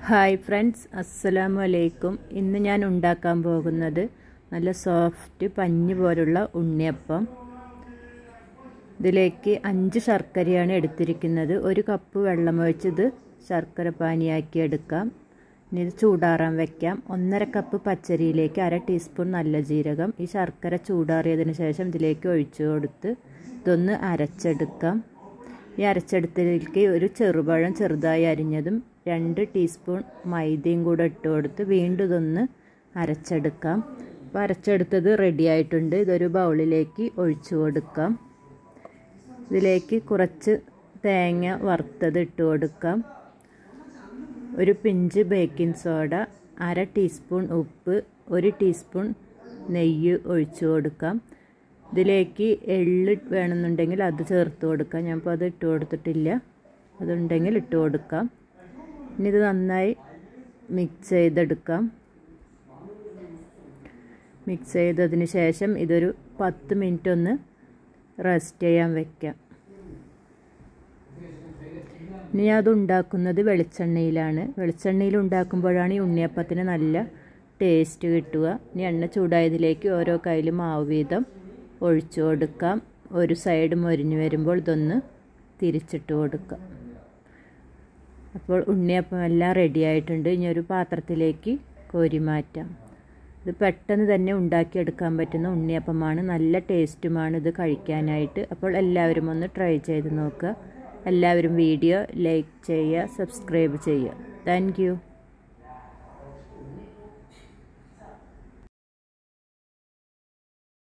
hi friends അസ്സലാമു അലൈക്കും ഇന്ന് ഞാൻ ഉണ്ടാക്കാൻ പോകുന്നത് നല്ല സോഫ്റ്റ് പഞ്ഞ് പോലുള്ള ഉണ്ണിയപ്പം ഇതിലേക്ക് അഞ്ച് ശർക്കരയാണ് എടുത്തിരിക്കുന്നത് ഒരു കപ്പ് വെള്ളം ഒഴിച്ചത് ശർക്കര പാനിയാക്കി എടുക്കാം ഇനി ഇത് ചൂടാറാൻ വെക്കാം ഒന്നര കപ്പ് പച്ചരിയിലേക്ക് അര ടീസ്പൂൺ നല്ല ജീരകം ഈ ശർക്കര ചൂടാറിയതിന് ശേഷം ഇതിലേക്ക് ഒഴിച്ചു കൊടുത്ത് ഇതൊന്ന് അരച്ചെടുക്കാം ഈ അരച്ചെടുത്തതിലേക്ക് ഒരു ചെറുപഴം ചെറുതായി അരിഞ്ഞതും രണ്ട് ടീസ്പൂൺ മൈദയും കൂടെ ഇട്ട് കൊടുത്ത് വീണ്ടും ഇതൊന്ന് അരച്ചെടുക്കാം അപ്പോൾ അരച്ചെടുത്തത് റെഡി ആയിട്ടുണ്ട് ഇതൊരു ബൗളിലേക്ക് ഒഴിച്ചു കൊടുക്കാം ഇതിലേക്ക് കുറച്ച് തേങ്ങ വറുത്തത് ഇട്ട് കൊടുക്കാം ഒരു പിഞ്ച് ബേക്കിംഗ് സോഡ അര ടീസ്പൂൺ ഉപ്പ് ഒരു ടീസ്പൂൺ നെയ്യ് ഒഴിച്ചു കൊടുക്കാം ഇതിലേക്ക് എള്ള് വേണമെന്നുണ്ടെങ്കിൽ അത് ചേർത്ത് കൊടുക്കാം ഞാനിപ്പോൾ അത് ഇട്ട് കൊടുത്തിട്ടില്ല അതുണ്ടെങ്കിൽ ഇട്ട് കൊടുക്കാം ഇനി ഇത് നന്നായി മിക്സ് ചെയ്തെടുക്കാം മിക്സ് ചെയ്തതിന് ശേഷം ഇതൊരു പത്ത് മിനിറ്റ് ഒന്ന് റെസ്റ്റ് ചെയ്യാൻ വെക്കാം ഇനി അത് ഉണ്ടാക്കുന്നത് വെളിച്ചെണ്ണയിലാണ് വെളിച്ചെണ്ണയിൽ ഉണ്ടാക്കുമ്പോഴാണ് ഈ ഉണ്ണിയപ്പത്തിന് നല്ല ടേസ്റ്റ് കിട്ടുക ഇനി എണ്ണ ചൂടായതിലേക്ക് ഓരോ കയ്യിൽ മാവ് വീതം ഒഴിച്ചു കൊടുക്കാം ഒരു സൈഡ് മൊരിഞ്ഞു വരുമ്പോൾ ഇതൊന്ന് തിരിച്ചിട്ട് കൊടുക്കാം അപ്പോൾ ഉണ്ണിയപ്പം എല്ലാം റെഡി ആയിട്ടുണ്ട് ഇനി ഒരു പാത്രത്തിലേക്ക് കോരി മാറ്റാം ഇത് പെട്ടെന്ന് തന്നെ ഉണ്ടാക്കിയെടുക്കാൻ പറ്റുന്ന ഉണ്ണിയപ്പമാണ് നല്ല ടേസ്റ്റുമാണ് ഇത് കഴിക്കാനായിട്ട് അപ്പോൾ എല്ലാവരും ഒന്ന് ട്രൈ ചെയ്ത് നോക്കുക എല്ലാവരും വീഡിയോ ലൈക്ക് ചെയ്യുക സബ്സ്ക്രൈബ് ചെയ്യുക താങ്ക്